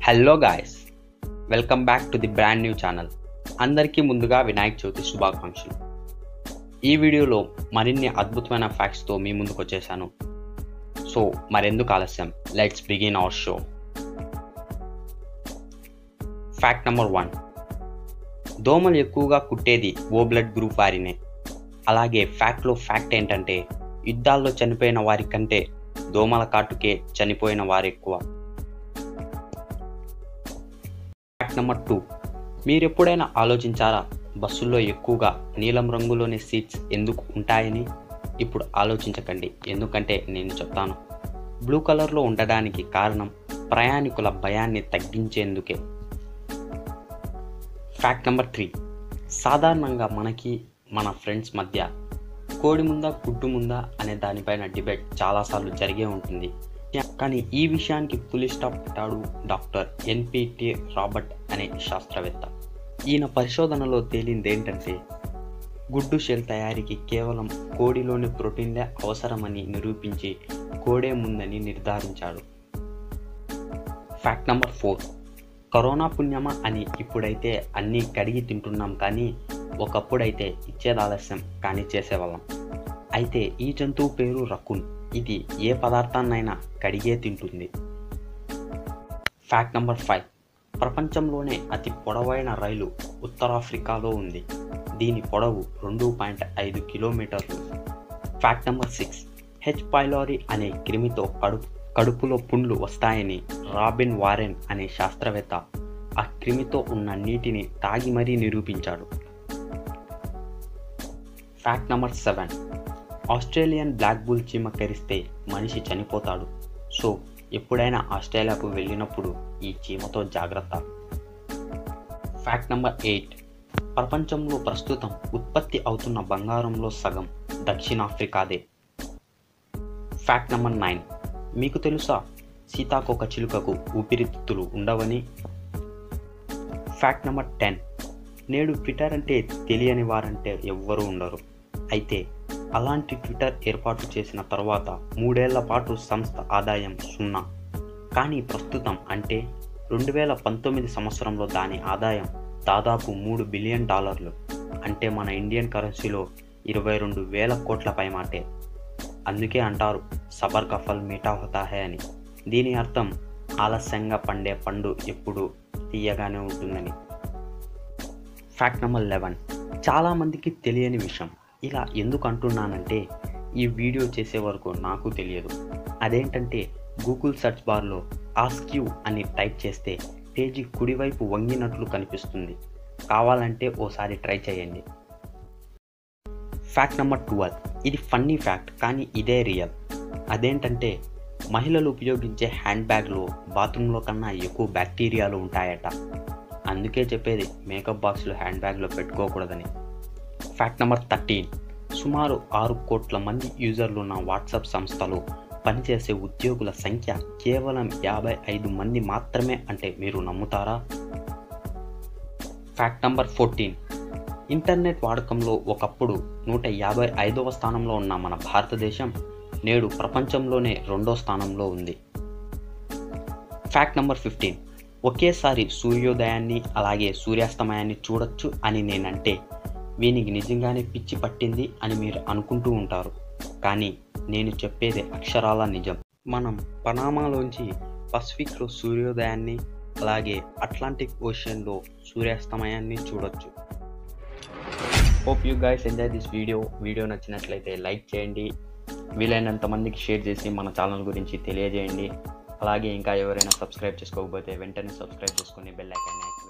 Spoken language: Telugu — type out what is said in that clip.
hello guys welcome back to the brand new channel అందరికీ ముందుగా వినాయక చవితి శుభాకాంక్షలు ఈ వీడియోలో మరిన్ని అద్భుతమైన ఫ్యాక్ట్స్తో మీ ముందుకు వచ్చేసాను సో మరెందుకు ఆలస్యం let's begin our show fact number one దోమలు ఎక్కువగా కుట్టేది ఓ బ్లడ్ గ్రూప్ వారినే అలాగే ఫ్యాక్ట్లో ఫ్యాక్ట్ ఏంటంటే యుద్ధాల్లో చనిపోయిన వారి కంటే దోమల కాటుకే చనిపోయిన వారు ఎక్కువ ఫ్యాక్ట్ నెంబర్ టూ మీరు ఎప్పుడైనా ఆలోచించారా బస్సుల్లో ఎక్కువగా నీలం రంగులోని సీట్స్ ఎందుకు ఉంటాయని ఇప్పుడు ఆలోచించకండి ఎందుకంటే నేను చెప్తాను బ్లూ కలర్లో ఉండడానికి కారణం ప్రయాణికుల భయాన్ని తగ్గించేందుకే ఫ్యాక్ట్ నెంబర్ త్రీ సాధారణంగా మనకి మన ఫ్రెండ్స్ మధ్య కోడి ముందా గుడ్డు ముందా అనే దానిపైన డిబేట్ చాలాసార్లు జరిగే ఉంటుంది కానీ ఈ విషయానికి పులి స్టాప్ పెట్టాడు డాక్టర్ ఎన్పిటి రాబర్ట్ అనే శాస్త్రవేత్త ఈయన పరిశోధనలో తేలింది ఏంటంటే గుడ్డు షెల్ తయారీకి కేవలం కోడిలోని ప్రోటీన్లే అవసరమని నిరూపించి కోడే ముందని నిర్ధారించాడు ఫ్యాక్ట్ నెంబర్ ఫోర్ కరోనా పుణ్యమా అని ఇప్పుడైతే అన్నీ కడిగి తింటున్నాం కానీ ఒకప్పుడైతే ఇచ్చేది ఆలస్యం కానీ చేసేవాళ్ళం అయితే ఈ జంతువు పేరు రకున్ ఇది ఏ పదార్థాన్నైనా కడిగే తింటుంది ఫ్యాక్ట్ నెంబర్ ఫైవ్ ప్రపంచంలోనే అతి పొడవైన రైలు ఉత్తరాఫ్రికాలో ఉంది దీని పొడవు రెండు పాయింట్ ఐదు కిలోమీటర్లు fact number six H pylori అనే క్రిమితో కడుపు కడుపులో పుండ్లు వస్తాయని రాబిన్ వారెన్ అనే శాస్త్రవేత్త ఆ క్రిమితో ఉన్న నీటిని తాగి మరీ నిరూపించాడు fact number seven Australian black bull చీమ కరిస్తే మనిషి చనిపోతాడు సో ఎప్పుడైనా ఆస్ట్రేలియాకు వెళ్ళినప్పుడు ఈ చీమతో జాగ్రత్త ఫ్యాక్ట్ నెంబర్ ఎయిట్ ప్రపంచంలో ప్రస్తుతం ఉత్పత్తి అవుతున్న బంగారంలో సగం దక్షిణాఫ్రికాదే ఫ్యాక్ట్ నెంబర్ నైన్ మీకు తెలుసా సీతాకోక చిలుకకు ఊపిరితిత్తులు ఉండవని ఫ్యాక్ట్ నెంబర్ టెన్ నేడు ట్విట్టర్ అంటే తెలియని వారంటే ఎవ్వరూ ఉండరు అయితే అలాంటి ట్విట్టర్ ఏర్పాటు చేసిన తర్వాత మూడేళ్ల పాటు సంస్థ ఆదాయం సున్నా కానీ ప్రస్తుతం అంటే రెండు వేల పంతొమ్మిది సంవత్సరంలో దాని ఆదాయం దాదాపు మూడు బిలియన్ డాలర్లు అంటే మన ఇండియన్ కరెన్సీలో ఇరవై రెండు వేల కోట్ల పైమాటే అందుకే అంటారు సబర్ కఫల్ మీఠా హోతా హే అని దీని అర్థం ఆలస్యంగా పండే పండు ఎప్పుడు తీయగానే ఉంటుందని ఫ్యాక్ట్ నెంబర్ లెవెన్ చాలామందికి తెలియని విషయం ఇలా ఎందుకు అంటున్నానంటే ఈ వీడియో చేసే వరకు నాకు తెలియదు అదేంటంటే గూగుల్ సెర్చ్ బార్లో ఆస్క్యూ అని టైప్ చేస్తే పేజీ కుడివైపు వంగినట్లు కనిపిస్తుంది కావాలంటే ఓసారి ట్రై చేయండి ఫ్యాక్ట్ నెంబర్ ట్వెల్వ్ ఇది ఫన్నీ ఫ్యాక్ట్ కానీ ఇదే రియల్ అదేంటంటే మహిళలు ఉపయోగించే హ్యాండ్ బ్యాగ్లో బాత్రూంలో కన్నా ఎక్కువ బ్యాక్టీరియాలు ఉంటాయట అందుకే చెప్పేది మేకప్ బాక్స్లు హ్యాండ్ బ్యాగ్లో పెట్టుకోకూడదని ఫ్యాక్ట్ నెంబర్ థర్టీన్ సుమారు ఆరు కోట్ల మంది యూజర్లు ఉన్న వాట్సాప్ సంస్థలో పనిచేసే ఉద్యోగుల సంఖ్య కేవలం యాభై ఐదు మంది మాత్రమే అంటే మీరు నమ్ముతారా ఫ్యాక్ట్ నెంబర్ ఫోర్టీన్ ఇంటర్నెట్ వాడకంలో ఒకప్పుడు నూట యాభై ఐదవ స్థానంలో ఉన్న మన భారతదేశం నేడు ప్రపంచంలోనే రెండో స్థానంలో ఉంది ఫ్యాక్ట్ నెంబర్ ఫిఫ్టీన్ ఒకేసారి సూర్యోదయాన్ని అలాగే సూర్యాస్తమయాన్ని చూడొచ్చు అని నేనంటే వీనికి నిజంగానే పిచ్చి పట్టింది అని మీరు అనుకుంటూ ఉంటారు కానీ నేను చెప్పేది అక్షరాల నిజం మనం పనామాలోంచి పసిఫిక్లో సూర్యోదయాన్ని అలాగే అట్లాంటిక్ ఓషన్లో సూర్యాస్తమయాన్ని చూడొచ్చు hope you guys enjoy this video video నచ్చినట్లయితే లైక్ చేయండి వీలైనంత మందికి షేర్ చేసి మన ఛానల్ గురించి తెలియజేయండి అలాగే ఇంకా ఎవరైనా సబ్స్క్రైబ్ చేసుకోకపోతే వెంటనే సబ్స్క్రైబ్ చేసుకొని బెల్ ఐకాన్ని